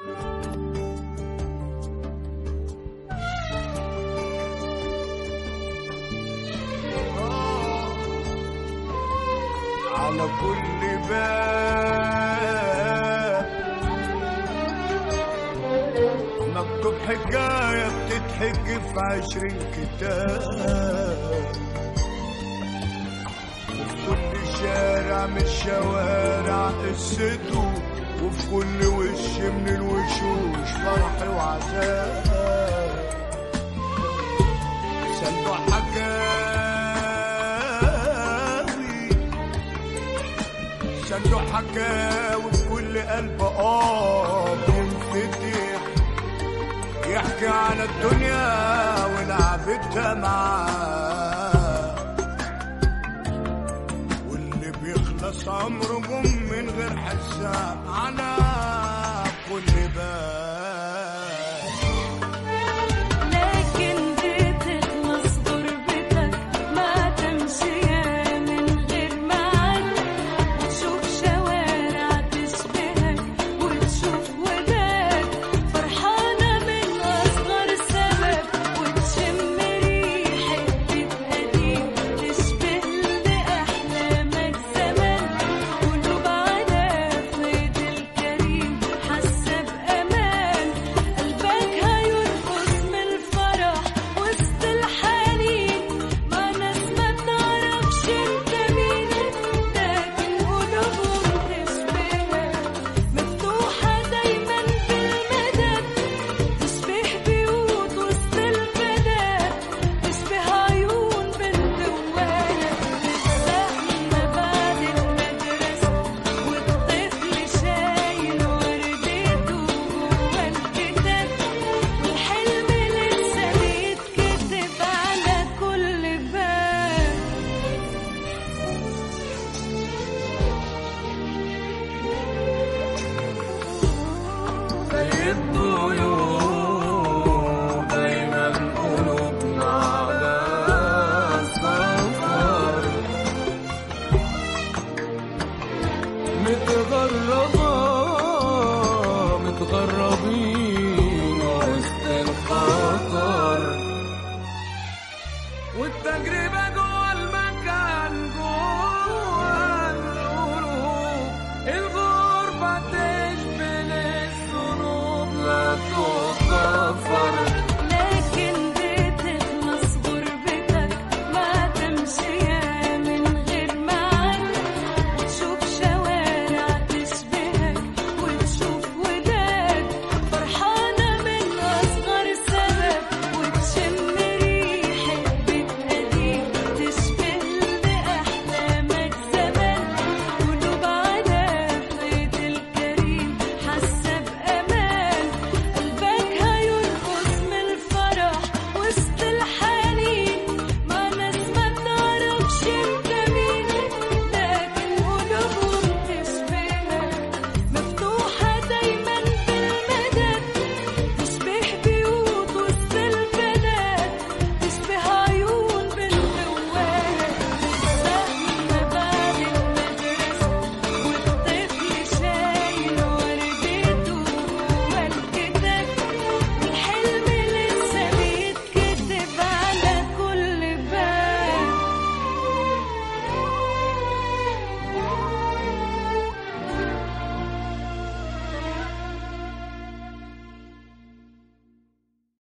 على كل باب مكتوب حكاية بتتحكي في عشرين كتاب وفي كل شارع من الشوارع قصته وفي كل وش من الوشوش فرح وعذاب صندوق حكاوي صندوق حكاوي في كل قلب اه بينفتح يحكي عن الدنيا ولعبتها معاه واللي بيخلص عمره جم من غير حساب على كل باب لكن بتخلص غربتك ما تمشي من غير معاد وتشوف شوارع تشبهك وتشوف وداد فرحانة من أصغر سبب وتشم ريحة بيت قديم تشبه لأحلامك زمان قلوب على فيض الكريم حاسة بأمان قلبك هيرقص من الفرح وسط الحنين مع ناس ما بتعرفش انت مين لكن قلوبهم تشبهك مفتوحة دايما بالمدد تشبه بيوت وسط الجداد تشبه عيون بنت وولد لما بعد المدرسة والطفل شايل وردته جوا الكتاب والحلم لسه بيتكتب على كل باب زي الطيور